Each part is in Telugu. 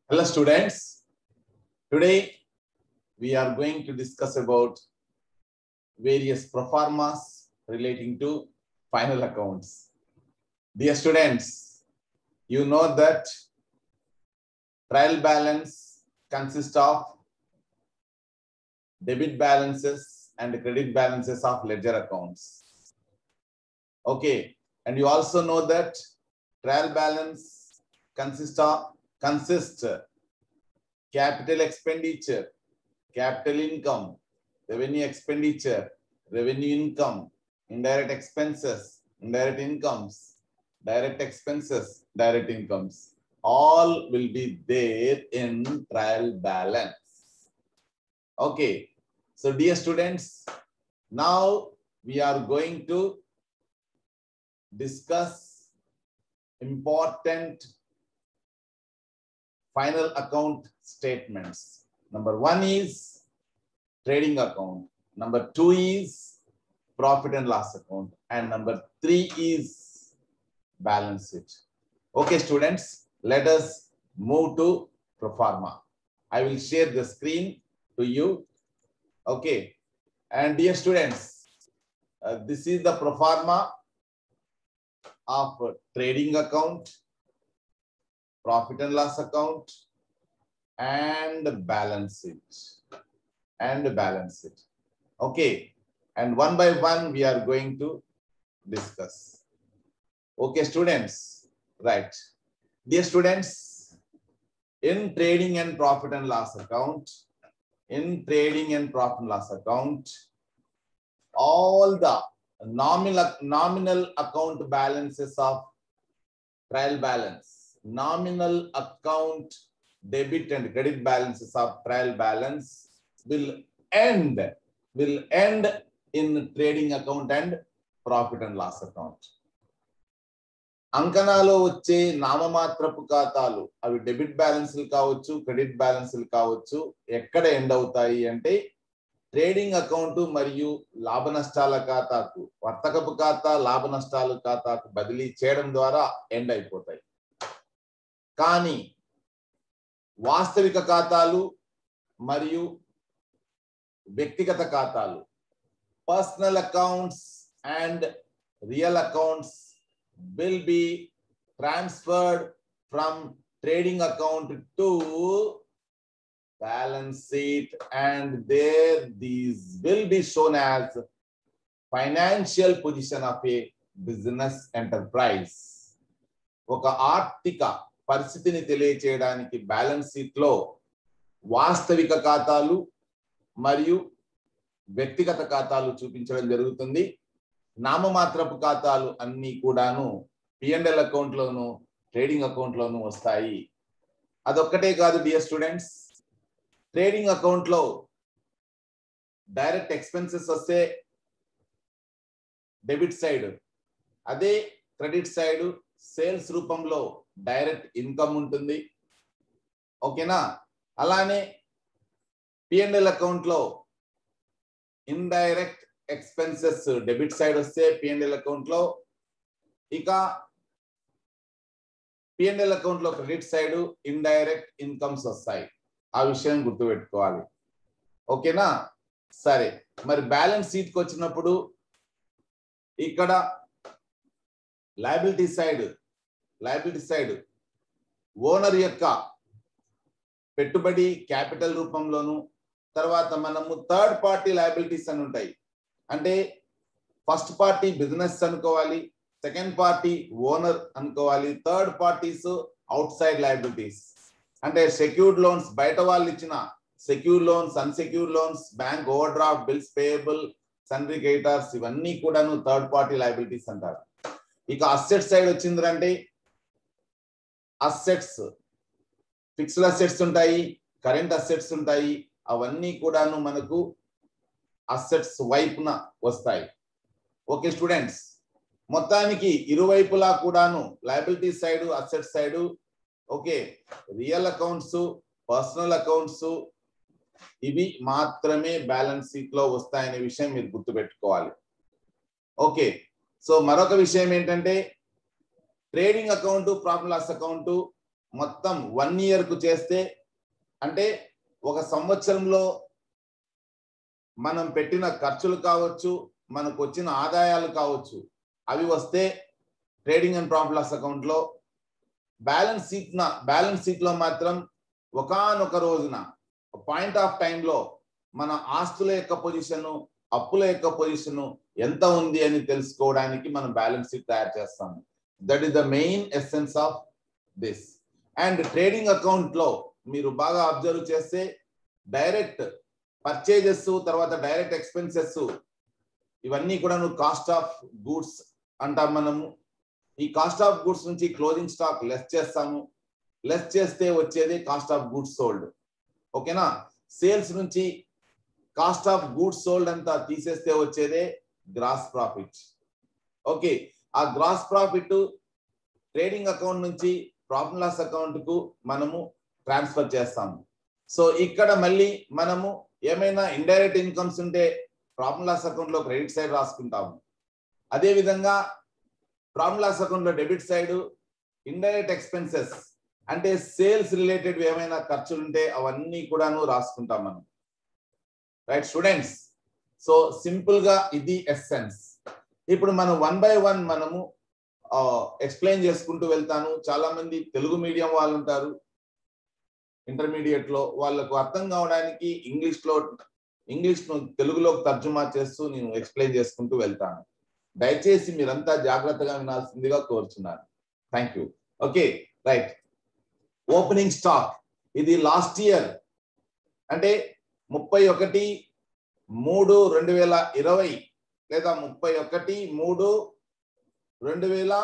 Hello students. Today we are going to discuss about various proformas relating to final accounts. Dear students, you know that trial balance consists of debit balances and credit balances of ledger accounts. Okay, and you also know that trial balance consists of consist capital expenditure, capital income, revenue expenditure, revenue income, indirect expenses, indirect incomes, direct expenses, direct incomes. All will be there in trial balance. Okay, so dear students, now we are going to discuss important final account statements. Number one is trading account. Number two is profit and loss account. And number three is balance sheet. Okay, students, let us move to Proforma. I will share the screen to you. Okay. And dear students, uh, this is the Proforma of trading account, profit and loss account, and balance sheet. And balance sheet. Okay. And one by one, we are going to discuss. Okay, students. Right. Dear students, in trading and profit and loss account, in trading and profit and loss account, all the nominal, nominal account balances of trial balance, nominal account debit and credit balances of trial balance will end, will end in trading account and profit and loss account. అంకణాలో వచ్చే నామమాత్రపు ఖాతాలు అవి డెబిట్ బ్యాలెన్స్లు కావచ్చు క్రెడిట్ బ్యాలెన్స్లు కావచ్చు ఎక్కడ ఎండ్ అవుతాయి అంటే ట్రేడింగ్ అకౌంట్ మరియు లాభ నష్టాల ఖాతాకు వర్తకపు ఖాతా లాభ నష్టాల ఖాతాకు బదిలీ చేయడం ద్వారా ఎండ్ అయిపోతాయి కానీ వాస్తవిక ఖాతాలు మరియు వ్యక్తిగత ఖాతాలు personal accounts and real accounts will be transferred from trading account to balance sheet and there these will be shown as financial position of a business enterprise ఒక ఆర్థిక పరిస్థితిని తెలియచేయడానికి బ్యాలెన్స్ షీట్ లో వాస్తవిక ఖాతాలు మరియు వ్యక్తిగత ఖాతాలు చూపించడం జరుగుతుంది నామమాత్రపు ఖాతాలు అన్ని కూడాను పిఎండ్ఎల్ అకౌంట్ లోను ట్రేడింగ్ అకౌంట్ లోను వస్తాయి అదొక్కటే కాదు డియర్ స్టూడెంట్స్ ట్రేడింగ్ అకౌంట్ లో డైరెక్ట్ ఎక్స్పెన్సెస్ వస్తే డెబిట్ సైడ్ అదే క్రెడిట్ సైడ్ సేల్స్ రూపంలో డైరెక్ట్ ఇన్కమ్ ఉంటుంది ఓకేనా అలానే పిఎండ్ఎల్ అకౌంట్ లో ఇండైరెక్ట్ ఎక్స్పెన్సెస్ డెబిట్ సైడ్ వస్తే పిఎన్ఎల్ అకౌంట్ లో ఇక పిఎన్ఎల్ అకౌంట్ లో క్రెడిట్ సైడ్ ఇండైరెక్ట్ ఇన్కమ్స్ వస్తాయి ఆ విషయం గుర్తుపెట్టుకోవాలి ఓకేనా సరే మరి బ్యాలెన్స్ షీట్ కి వచ్చినప్పుడు ఇక్కడ liability side liability side owner యొక్క పెట్టుబడి క్యాపిటల్ రూపంలోను తర్వాత మనము థర్డ్ పార్టీ లయబిలిటీస్ అని ఉంటాయి అంటే ఫస్ట్ పార్టీ బిజినెస్ అనుకోవాలి సెకండ్ పార్టీ ఓనర్ అనుకోవాలి third parties outside liabilities అంటే సెక్యూర్డ్ లోన్స్ బయట వాళ్ళు ఇచ్చిన secure loans unsecure loans bank overdraft bills payable సన్రిగేటర్స్ ఇవన్నీ కూడాను థర్డ్ పార్టీ లయబిలిటీస్ అంటారు ఇక అసెట్ సైడ్ వచ్చిందంటే అసెట్స్ ఫిక్స్డ్ అసెట్స్ ఉంటాయి కరెంట్ అసెట్స్ ఉంటాయి అవన్నీ కూడాను మనకు అసెట్స్ వైపున వస్తాయి ఓకే స్టూడెంట్స్ మొత్తానికి ఇరువైపులా కూడాను liability side asset side okay real accounts personal accounts ఇవి మాత్రమే బ్యాలెన్స్ షీట్ లో వస్తాయనే విషయం మీరు గుర్తుపెట్టుకోవాలి ఓకే సో మరొక విషయం ఏంటంటే trading account profit loss account మొత్తం వన్ ఇయర్ కు చేస్తే అంటే ఒక సంవత్సరంలో మనం పెట్టిన ఖర్చులు కావచ్చు మనకు వచ్చిన ఆదాయాలు కావచ్చు అవి వస్తే trading and profit loss account లో బ్యాలెన్స్ షీట్ బ్యాలెన్స్ షీట్ లో మాత్రం ఒకనొక రోజున పాయింట్ ఆఫ్ టైంలో మన ఆస్తుల యొక్క పొజిషన్ అప్పుల యొక్క పొజిషన్ ఎంత ఉంది అని తెలుసుకోవడానికి మనం బ్యాలెన్స్ షీట్ తయారు చేస్తాము that is the main essence of this and trading account లో మీరు బాగా అబ్జర్వ్ చేస్తే డైరెక్ట్ పర్చేజెస్ తర్వాత డైరెక్ట్ ఎక్స్పెన్సెస్ ఇవన్నీ కూడా కాస్ట్ ఆఫ్ గూడ్స్ అంటాం మనము ఈ కాస్ట్ ఆఫ్ గూడ్స్ నుంచి క్లోజింగ్ స్టాక్ లెస్ చేస్తాము లెస్ చేస్తే వచ్చేది కాస్ట్ ఆఫ్ గూడ్స్ సోల్డ్ ఓకేనా సేల్స్ నుంచి కాస్ట్ ఆఫ్ గూడ్స్ సోల్డ్ అంతా తీసేస్తే వచ్చేదే గ్రాస్ ప్రాఫిట్ ఓకే ఆ గ్రాస్ ప్రాఫిట్ ట్రేడింగ్ అకౌంట్ నుంచి ప్రాఫిట్ లాస్ అకౌంట్ కు మనము ట్రాన్స్ఫర్ చేస్తాము సో ఇక్కడ మళ్ళీ మనము ఏమైనా ఇండైరెక్ట్ ఇన్కమ్స్ ఉంటే ప్రాఫిట్ లాస్ అకౌంట్ లో క్రెడిట్ సైడ్ రాసుకుంటాము అదే విధంగా ప్రాఫిట్ లాస్ అకౌంట్ లో డెబిట్ సైడ్ ఇండైరెక్ట్ ఎక్స్పెన్సెస్ అంటే సేల్స్ రిలేటెడ్ ఏమైనా ఖర్చులు ఉంటే అవన్నీ కూడాను రాసుకుంటాం మనం రైట్ స్టూడెంట్స్ సో సింపుల్ గా ఇది ఎస్సెన్స్ ఇప్పుడు మనం వన్ బై వన్ మనము ఎక్స్ప్లెయిన్ చేసుకుంటూ వెళ్తాను చాలా మంది తెలుగు మీడియం వాళ్ళు ఉంటారు ఇంటర్మీడియట్ లో వాళ్ళకు అర్థం కావడానికి ఇంగ్లీష్ లో ఇంగ్లీష్ ను తెలుగులోకి తర్జుమా చేస్తూ నేను ఎక్స్ప్లెయిన్ చేసుకుంటూ వెళ్తాను దయచేసి మీరంతా జాగ్రత్తగా వినాల్సిందిగా కోరుచున్నాను thank you okay right opening stock ఇది లాస్ట్ ఇయర్ అంటే ముప్పై ఒకటి మూడు రెండు వేల ఇరవై లేదా ముప్పై ఒకటి మూడు రెండు వేల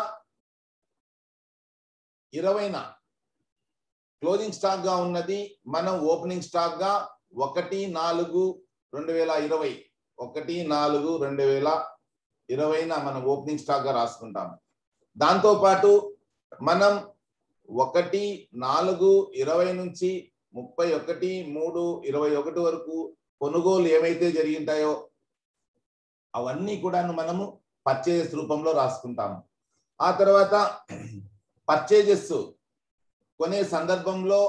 ఇరవైన క్లోజింగ్ స్టాక్ గా ఉన్నది మనం ఓపెనింగ్ స్టాక్ గా ఒకటి నాలుగు రెండు వేల ఇరవై ఒకటి నాలుగు రెండు వేల ఇరవైన మనం ఓపెనింగ్ స్టాక్ గా రాసుకుంటాం దాంతో పాటు మనం ఒకటి నాలుగు ఇరవై నుంచి ముప్పై ఒకటి మూడు ఇరవై ఒకటి వరకు కొనుగోలు ఏమైతే జరిగింటాయో అవన్నీ కూడాను మనము పర్చేజెస్ రూపంలో రాసుకుంటాము ఆ తర్వాత పర్చేజెస్ కొనే సందర్భంలో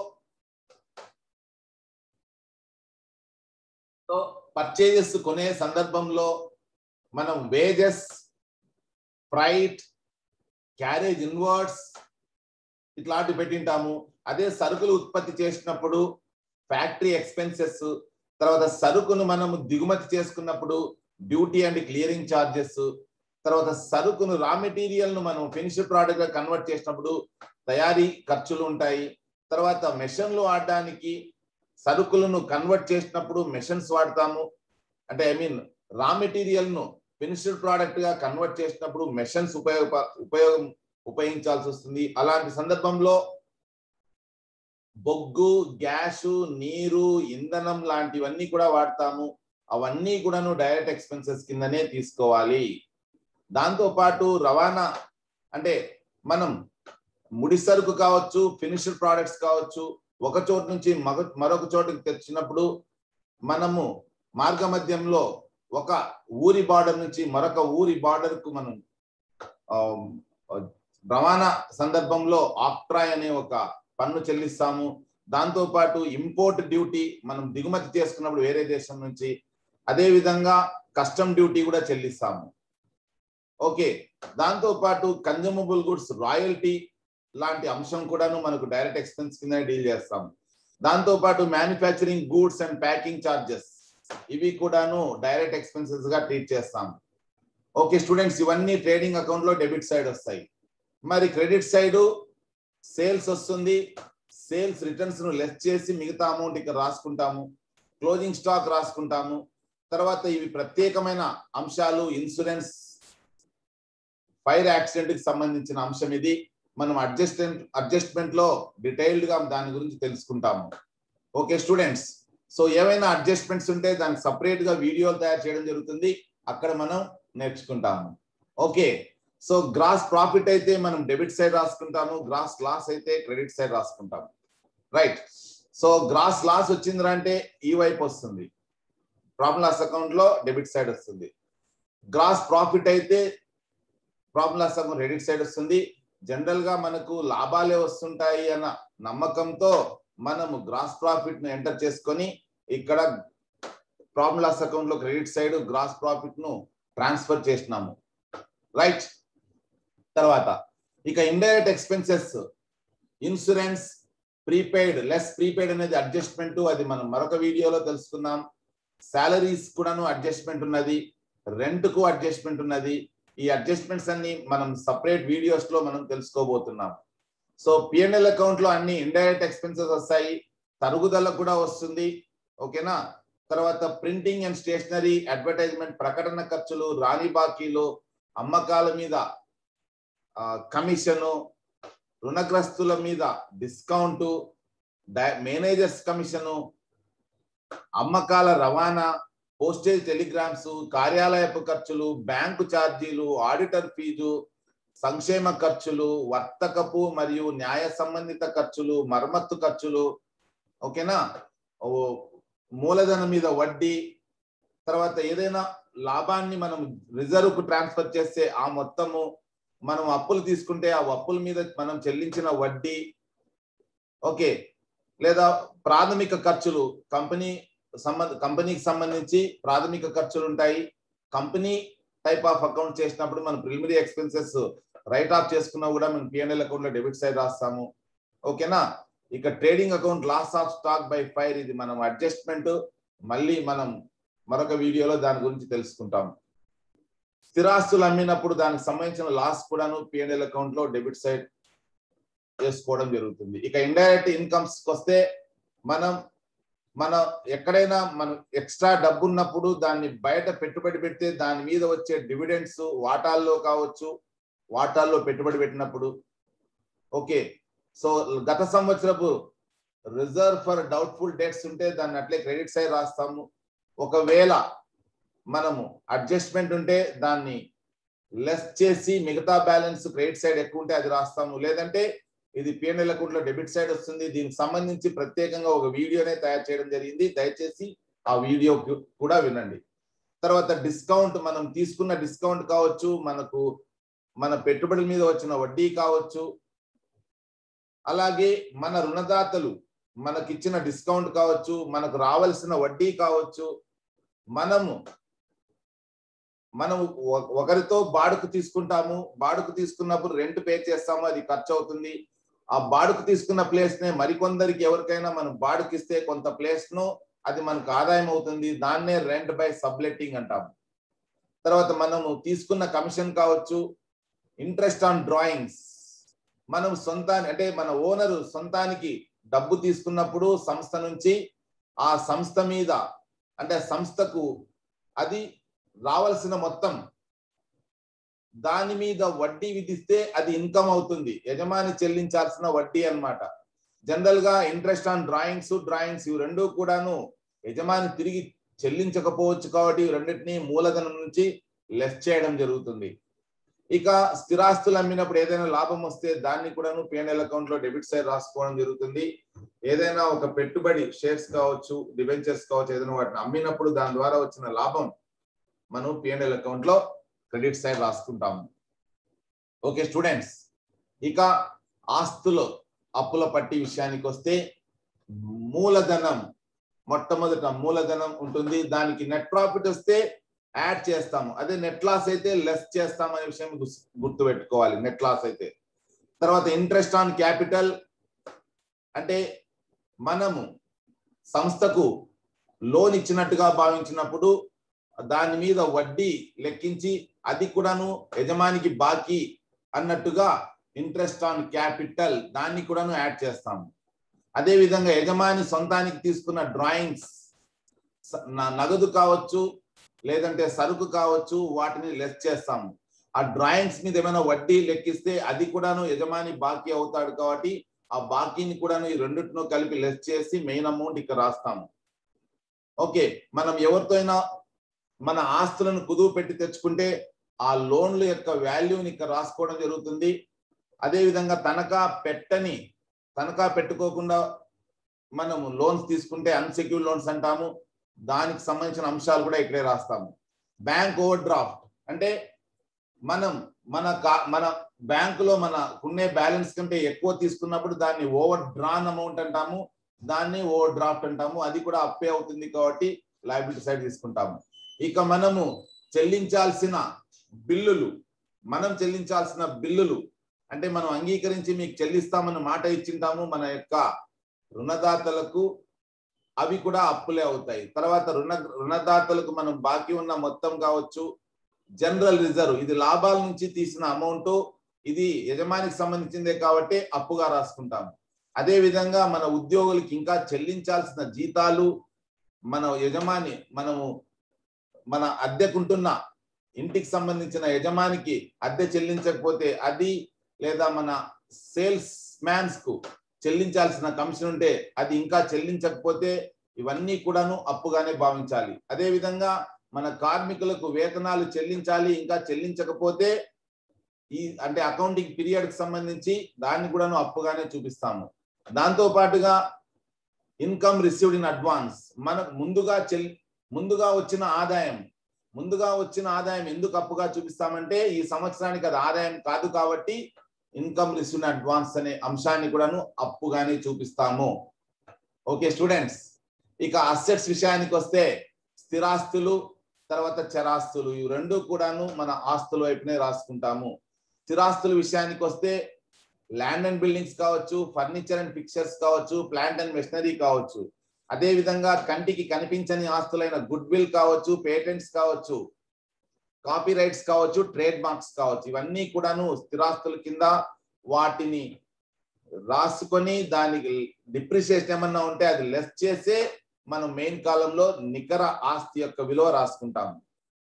పర్చేజెస్ కొనే సందర్భంలో మనం వేజెస్ ఫ్రైట్ క్యారేజ్ ఇన్వర్డ్స్ ఇట్లాంటివి పెట్టింటాము అదే సరుకులు ఉత్పత్తి చేసినప్పుడు ఫ్యాక్టరీ ఎక్స్పెన్సెస్ తర్వాత సరుకును మనము దిగుమతి చేసుకున్నప్పుడు డ్యూటీ అండ్ క్లియరింగ్ ఛార్జెస్ తర్వాత సరుకును రా మెటీరియల్ ను మనం ఫినిష్డ్ ప్రోడక్ట్ గా కన్వర్ట్ చేసినప్పుడు తయారీ ఖర్చులు ఉంటాయి తర్వాత మెషన్లు వాడడానికి సరుకులను కన్వర్ట్ చేసినప్పుడు మెషన్స్ వాడతాము అంటే ఐ మీన్ రా మెటీరియల్ ను ఫినిష్డ్ ప్రోడక్ట్ గా కన్వర్ట్ చేసినప్పుడు మెషన్స్ ఉపయోగ ఉపయోగం ఉపయోగించాల్సి వస్తుంది అలాంటి సందర్భంలో బొగ్గు గ్యాసు నీరు ఇంధనం లాంటివన్నీ కూడా వాడతాము అవన్నీ కూడాను డైరెక్ట్ ఎక్స్పెన్సెస్ కిందనే తీసుకోవాలి దాంతో పాటు రవాణా అంటే మనం ముడి సరుకు కావచ్చు ఫినిష్డ్ ప్రోడక్ట్స్ కావచ్చు ఒక చోటు నుంచి మగ మరొక చోటుకి తెచ్చినప్పుడు మనము మార్గ మధ్యంలో ఒక ఊరి బార్డర్ నుంచి మరొక ఊరి బార్డర్ కు మనం రవాణా సందర్భంలో ఆక్ట్రాయ్ అనే ఒక పన్ను చెల్లిస్తాము దాంతో పాటు ఇంపోర్ట్ డ్యూటీ మనం దిగుమతి చేసుకున్నప్పుడు వేరే దేశం నుంచి అదే విధంగా కస్టమ్ డ్యూటీ కూడా చెల్లిస్తాము ఓకే దాంతో పాటు కన్జ్యూమబుల్ గుడ్స్ రాయల్టీ లాంటి అంశం కూడాను మనకు డైరెక్ట్ ఎక్స్పెన్స్ కింద డీల్ చేస్తాం దాంతో పాటు manufacturing goods and packing charges ఇవి కూడాను డైరెక్ట్ ఎక్స్పెన్సెస్ గా ట్రీట్ చేస్తాం ఓకే స్టూడెంట్స్ ఇవన్నీ ట్రేడింగ్ అకౌంట్ లో డెబిట్ సైడ్ వస్తాయి మరి క్రెడిట్ సైడ్ సేల్స్ వస్తుంది సేల్స్ రిటర్న్స్ ను లెస్ చేసి మిగతా అమౌంట్ ఇక్కడ రాసుకుంటాము క్లోజింగ్ స్టాక్ రాసుకుంటాము తర్వాత ఇవి ప్రత్యేకమైన అంశాలు ఇన్సూరెన్స్ ఫైర్ యాక్సిడెంట్ కి సంబంధించిన అంశం ఇది మనం అడ్జస్ట్మెంట్ అడ్జస్ట్మెంట్ లో డీటెయిల్డ్ గా దాని గురించి తెలుసుకుంటాము ఓకే స్టూడెంట్స్ సో ఏవైనా అడ్జస్ట్మెంట్స్ ఉంటే దానికి సపరేట్ గా వీడియోలు తయారు చేయడం జరుగుతుంది అక్కడ మనం నేర్చుకుంటాము ఓకే సో గ్రాస్ ప్రాఫిట్ అయితే మనం డెబిట్ సైడ్ రాసుకుంటాము గ్రాస్ లాస్ అయితే క్రెడిట్ సైడ్ రాసుకుంటాము రైట్ సో గ్రాస్ లాస్ వచ్చిందిరా అంటే ఈ వైపు వస్తుంది ప్రాఫిట్ లాస్ అకౌంట్ లో డెబిట్ సైడ్ వస్తుంది గ్రాస్ ప్రాఫిట్ అయితే profit loss account credit side వస్తుంది జనరల్ గా మనకు లాభాలే వస్తుంటాయి అన్న నమ్మకంతో మనము గ్రాస్ ప్రాఫిట్ ను ఎంటర్ చేసుకొని ఇక్కడ ప్రాఫిట్ లాస్ అకౌంట్ లో క్రెడిట్ సైడ్ గ్రాస్ ప్రాఫిట్ ను ట్రాన్స్ఫర్ చేసినాము రైట్ తర్వాత ఇక indirect expenses insurance prepaid less prepaid అనేది అడ్జస్ట్మెంట్ అది మనం మరొక వీడియోలో తెలుసుకుందాం సాలరీస్ కూడాను అడ్జస్ట్మెంట్ ఉన్నది రెంట్ కు అడ్జస్ట్మెంట్ ఉన్నది ఈ అడ్జస్ట్మెంట్స్ అన్ని మనం సపరేట్ వీడియోస్ లో మనం తెలుసుకోబోతున్నాం సో పిఎన్ఎల్ అకౌంట్ లో అన్ని ఇండైరెక్ట్ ఎక్స్పెన్సెస్ వస్తాయి తరుగుదల కూడా వస్తుంది ఓకేనా తర్వాత ప్రింటింగ్ అండ్ స్టేషనరీ అడ్వర్టైజ్మెంట్ ప్రకటన ఖర్చులు రాణి బాకీలు అమ్మకాల మీద కమిషను రుణగ్రస్తుల మీద డిస్కౌంట్ మేనేజర్స్ కమిషను అమ్మకాల రవాణా పోస్టేజ్ టెలిగ్రామ్స్ కార్యాలయపు ఖర్చులు బ్యాంకు ఛార్జీలు ఆడిటర్ ఫీజు సంక్షేమ ఖర్చులు వర్తకపు మరియు న్యాయ సంబంధిత ఖర్చులు మరమ్మత్తు ఖర్చులు ఓకేనా ఓ మూలధనం మీద వడ్డీ తర్వాత ఏదైనా లాభాన్ని మనం రిజర్వ్ కు ట్రాన్స్ఫర్ చేస్తే ఆ మొత్తము మనం అప్పులు తీసుకుంటే ఆ అప్పుల మీద మనం చెల్లించిన వడ్డీ ఓకే లేదా ప్రాథమిక ఖర్చులు కంపెనీ సంబంధ కంపెనీకి సంబంధించి ప్రాథమిక ఖర్చులు ఉంటాయి కంపెనీ టైప్ ఆఫ్ అకౌంట్ చేసినప్పుడు మనం ప్రిలిమినరీ ఎక్స్పెన్సెస్ రైట్ ఆఫ్ చేసుకున్నా కూడా మనం పిఎన్ఎల్ అకౌంట్ లో డెబిట్ సైడ్ రాస్తాము ఓకేనా ఇక trading account loss of stock by fire ఇది మనం అడ్జస్ట్మెంట్ మళ్ళీ మనం మరొక వీడియోలో దాని గురించి తెలుసుకుంటాం స్థిరాస్తులు అమ్మినప్పుడు దానికి సంబంధించిన లాస్ కూడాను పిఎన్ఎల్ అకౌంట్ లో డెబిట్ సైడ్ చేసుకోవడం జరుగుతుంది ఇక ఇండైరెక్ట్ ఇన్కమ్స్ వస్తే మనం మన ఎక్కడైనా మనం ఎక్స్ట్రా డబ్బు ఉన్నప్పుడు దాన్ని బయట పెట్టుబడి పెడితే దాని మీద వచ్చే డివిడెండ్స్ వాటాల్లో కావచ్చు వాటాల్లో పెట్టుబడి పెట్టినప్పుడు ఓకే సో గత సంవత్సరపు రిజర్వ్ ఫర్ డౌట్ఫుల్ డెట్స్ ఉంటే దాన్ని అట్లే క్రెడిట్ సైడ్ రాస్తాము ఒకవేళ మనము అడ్జస్ట్మెంట్ ఉంటే దాన్ని లెస్ చేసి మిగతా బ్యాలెన్స్ క్రెడిట్ సైడ్ ఎక్కువ ఉంటే అది రాస్తాము లేదంటే ఇది పిఎన్ఎల్ అకౌంట్ లో డెబిట్ సైడ్ వస్తుంది దీనికి సంబంధించి ప్రత్యేకంగా ఒక వీడియోనే తయారు చేయడం జరిగింది దయచేసి ఆ వీడియో కూడా వినండి తర్వాత డిస్కౌంట్ మనం తీసుకున్న డిస్కౌంట్ కావచ్చు మనకు మన పెట్టుబడి మీద వచ్చిన వడ్డీ కావచ్చు అలాగే మన రుణదాతలు మనకిచ్చిన డిస్కౌంట్ కావచ్చు మనకు రావాల్సిన వడ్డీ కావచ్చు మనము మనం ఒకరితో బాడుకు తీసుకుంటాము బాడుకు తీసుకున్నప్పుడు రెంట్ పే చేస్తాము అది ఖర్చు అవుతుంది ఆ బాడుకు తీసుకున్న ప్లేస్ నే మరికొందరికి ఎవరికైనా మనం బాడుకు ఇస్తే కొంత ప్లేస్ ను అది మనకు ఆదాయం అవుతుంది దాన్నే రెంట్ బై సబ్లెట్టింగ్ అంటాము తర్వాత మనము తీసుకున్న కమిషన్ కావచ్చు ఇంట్రెస్ట్ ఆన్ డ్రాయింగ్స్ మనం సొంతాన్ని అంటే మన ఓనరు సొంతానికి డబ్బు తీసుకున్నప్పుడు సంస్థ నుంచి ఆ సంస్థ మీద అంటే సంస్థకు అది రావాల్సిన మొత్తం దాని మీద వడ్డీ విధిస్తే అది ఇన్కమ్ అవుతుంది యజమాని చెల్లించాల్సిన వడ్డీ అనమాట జనరల్ గా ఇంట్రెస్ట్ ఆన్ డ్రాయింగ్స్ డ్రాయింగ్స్ ఇవి రెండు కూడాను యజమాని తిరిగి చెల్లించకపోవచ్చు కాబట్టి రెండింటినీ మూలధనం నుంచి లెస్ చేయడం జరుగుతుంది ఇక స్థిరాస్తులు అమ్మినప్పుడు ఏదైనా లాభం వస్తే దాన్ని కూడాను పిఎన్ఎల్ అకౌంట్ లో డెబిట్ సైడ్ రాసుకోవడం జరుగుతుంది ఏదైనా ఒక పెట్టుబడి షేర్స్ కావచ్చు డిబెంచర్స్ కావచ్చు ఏదైనా వాటిని అమ్మినప్పుడు దాని ద్వారా వచ్చిన లాభం మనం పిఎన్ఎల్ అకౌంట్ లో క్రెడిట్ సైడ్ రాసుకుంటాము ఓకే స్టూడెంట్స్ ఇక ఆస్తులు అప్పుల పట్టి విషయానికి వస్తే మూలధనం మొట్టమొదట మూలధనం ఉంటుంది దానికి నెట్ ప్రాఫిట్ వస్తే యాడ్ చేస్తాము అదే నెట్ లాస్ అయితే లెస్ చేస్తాం అనే విషయం గుర్తు పెట్టుకోవాలి నెట్ లాస్ అయితే తర్వాత ఇంట్రెస్ట్ ఆన్ క్యాపిటల్ అంటే మనము సంస్థకు లోన్ ఇచ్చినట్టుగా భావించినప్పుడు దాని మీద వడ్డీ లెక్కించి అది కూడాను యజమానికి బాకీ అన్నట్టుగా ఇంట్రెస్ట్ ఆన్ క్యాపిటల్ దాన్ని కూడాను యాడ్ చేస్తాము అదే విధంగా యజమాని సొంతానికి తీసుకున్న డ్రాయింగ్స్ నగదు కావచ్చు లేదంటే సరుకు కావచ్చు వాటిని లెస్ చేస్తాము ఆ డ్రాయింగ్స్ మీద ఏమైనా వడ్డీ లెక్కిస్తే అది కూడాను యజమాని బాకీ అవుతాడు కాబట్టి ఆ బాకీని కూడాను ఈ రెండింటినో కలిపి లెస్ చేసి మెయిన్ అమౌంట్ ఇక్కడ రాస్తాము ఓకే మనం ఎవరితో అయినా మన ఆస్తులను కుదువు పెట్టి తెచ్చుకుంటే ఆ లోన్ల యొక్క వాల్యూని ఇక్కడ రాసుకోవడం జరుగుతుంది అదే విధంగా తనఖా పెట్టని తనఖా పెట్టుకోకుండా మనము లోన్స్ తీసుకుంటే అన్సెక్యూర్ లోన్స్ అంటాము దానికి సంబంధించిన అంశాలు కూడా ఇక్కడే రాస్తాము బ్యాంక్ ఓవర్ డ్రాఫ్ట్ అంటే మనం మన మన బ్యాంకులో మన ఉన్నే బ్యాలెన్స్ కంటే ఎక్కువ తీసుకున్నప్పుడు దాన్ని ఓవర్ డ్రాన్ అమౌంట్ అంటాము దాన్ని ఓవర్ డ్రాఫ్ట్ అంటాము అది కూడా అప్పే అవుతుంది కాబట్టి లయబిలిటీ సైడ్ తీసుకుంటాము ఇక మనము చెల్లించాల్సిన బిల్లులు మనం చెల్లించాల్సిన బిల్లులు అంటే మనం అంగీకరించి మీకు చెల్లిస్తామని మాట ఇచ్చింటాము మన యొక్క రుణదాతలకు అవి కూడా అప్పులే అవుతాయి తర్వాత రుణ రుణదాతలకు మనం బాకీ ఉన్న మొత్తం కావచ్చు జనరల్ రిజర్వ్ ఇది లాభాల నుంచి తీసిన అమౌంట్ ఇది యజమానికి సంబంధించిందే కాబట్టి అప్పుగా రాసుకుంటాము అదే విధంగా మన ఉద్యోగులకి ఇంకా చెల్లించాల్సిన జీతాలు మన యజమాని మనము మన అద్దెకుంటున్న ఇంటికి సంబంధించిన యజమానికి అద్దె చెల్లించకపోతే అది లేదా మన సేల్స్ మ్యాన్స్ కు చెల్లించాల్సిన కమిషన్ ఉంటే అది ఇంకా చెల్లించకపోతే ఇవన్నీ కూడాను అప్పుగానే భావించాలి అదే విధంగా మన కార్మికులకు వేతనాలు చెల్లించాలి ఇంకా చెల్లించకపోతే ఈ అంటే అకౌంటింగ్ పీరియడ్ కి సంబంధించి దాన్ని కూడాను అప్పుగానే చూపిస్తాము దాంతో పాటుగా ఇన్కమ్ రిసీవ్డ్ ఇన్ అడ్వాన్స్ మనకు ముందుగా చెల్ ముందుగా వచ్చిన ఆదాయం ముందుగా వచ్చిన ఆదాయం ఎందుకు అప్పుగా చూపిస్తామంటే ఈ సంవత్సరానికి అది ఆదాయం కాదు కాబట్టి ఇన్కమ్ రిసీవ్డ్ అడ్వాన్స్ అనే అంశాన్ని కూడాను అప్పుగానే చూపిస్తాము ఓకే స్టూడెంట్స్ ఇక అసెట్స్ విషయానికి వస్తే స్థిరాస్తులు తర్వాత చరాస్తులు ఇవి రెండు కూడాను మన ఆస్తుల వైపునే రాసుకుంటాము స్థిరాస్తుల విషయానికి వస్తే ల్యాండ్ అండ్ బిల్డింగ్స్ కావచ్చు ఫర్నిచర్ అండ్ పిక్చర్స్ కావచ్చు ప్లాంట్ అండ్ మెషినరీ కావచ్చు అదే విధంగా కంటికి కనిపించని ఆస్తులైన గుడ్ విల్ కావచ్చు పేటెంట్స్ కావచ్చు కాపీ రైట్స్ కావచ్చు ట్రేడ్ మార్క్స్ కావచ్చు ఇవన్నీ కూడాను స్థిరాస్తుల కింద వాటిని రాసుకొని దానికి డిప్రిసియేషన్ ఏమన్నా ఉంటే అది లెస్ చేసే మనం మెయిన్ కాలంలో నికర ఆస్తి యొక్క విలువ రాసుకుంటాము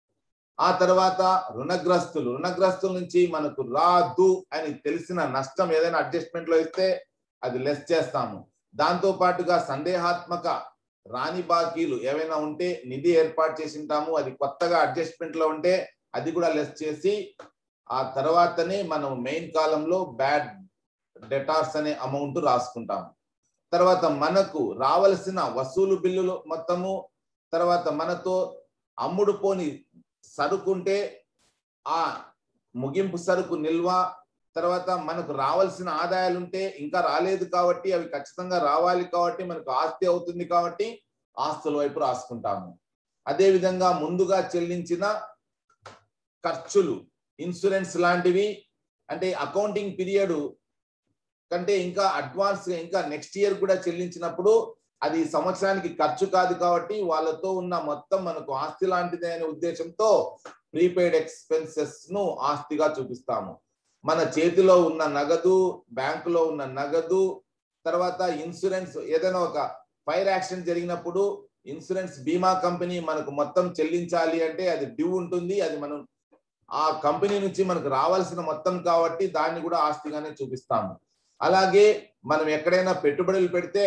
ఆ తర్వాత రుణగ్రస్తులు రుణగ్రస్తుల నుంచి మనకు రాదు అని తెలిసిన నష్టం ఏదైనా అడ్జస్ట్మెంట్ లో ఇస్తే అది లెస్ చేస్తాము దాంతో పాటుగా సందేహాత్మక రాని బాకీలు ఏవైనా ఉంటే నిధి ఏర్పాటు చేసి ఉంటాము అది కొత్తగా అడ్జస్ట్మెంట్ లో ఉంటే అది కూడా లెస్ చేసి ఆ తర్వాతనే మనం మెయిన్ కాలంలో బ్యాడ్ డెటార్స్ అనే అమౌంట్ రాసుకుంటాము తర్వాత మనకు రావలసిన వసూలు బిల్లులు మొత్తము తర్వాత మనతో అమ్ముడు పోని సరుకుంటే ఆ ముగింపు సరుకు నిల్వ తర్వాత మనకు రావాల్సిన ఆదాయాలు ఉంటే ఇంకా రాలేదు కాబట్టి అవి ఖచ్చితంగా రావాలి కాబట్టి మనకు ఆస్తి అవుతుంది కాబట్టి ఆస్తుల వైపు రాసుకుంటాము అదే విధంగా ముందుగా చెల్లించిన ఖర్చులు ఇన్సూరెన్స్ లాంటివి అంటే అకౌంటింగ్ పీరియడ్ కంటే ఇంకా అడ్వాన్స్ ఇంకా నెక్స్ట్ ఇయర్ కూడా చెల్లించినప్పుడు అది సంవత్సరానికి ఖర్చు కాదు కాబట్టి వాళ్ళతో ఉన్న మొత్తం మనకు ఆస్తి లాంటిదే అనే ఉద్దేశంతో ప్రీపెయిడ్ ఎక్స్పెన్సెస్ ను ఆస్తిగా చూపిస్తాము మన చేతిలో ఉన్న నగదు బ్యాంకులో ఉన్న నగదు తర్వాత ఇన్సూరెన్స్ ఏదైనా ఒక ఫైర్ యాక్సిడెంట్ జరిగినప్పుడు ఇన్సూరెన్స్ బీమా కంపెనీ మనకు మొత్తం చెల్లించాలి అంటే అది డ్యూ ఉంటుంది అది మనం ఆ కంపెనీ నుంచి మనకు రావాల్సిన మొత్తం కాబట్టి దాన్ని కూడా ఆస్తిగానే చూపిస్తాము అలాగే మనం ఎక్కడైనా పెట్టుబడులు పెడితే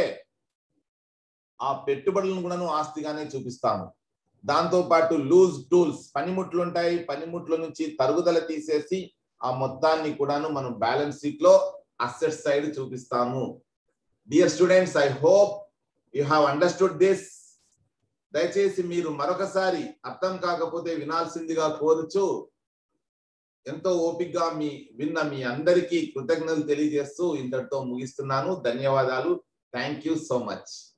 ఆ పెట్టుబడులను కూడాను ఆస్తిగానే చూపిస్తాము దాంతో పాటు లూజ్ టూల్స్ పనిముట్లు ఉంటాయి పనిముట్ల నుంచి తరుగుదల తీసేసి ఆ మొత్తాన్ని కూడాను మనం బ్యాలెన్స్ షీట్ లో అసెట్ సైడ్ చూపిస్తాము dear students I hope you have understood this దయచేసి మీరు మరొకసారి అర్థం కాకపోతే వినాల్సిందిగా కోరుచు ఎంతో ఓపికగా మీ విన్న మీ అందరికీ కృతజ్ఞతలు తెలియజేస్తూ ఇంతటితో ముగిస్తున్నాను ధన్యవాదాలు థ్యాంక్ యూ సో మచ్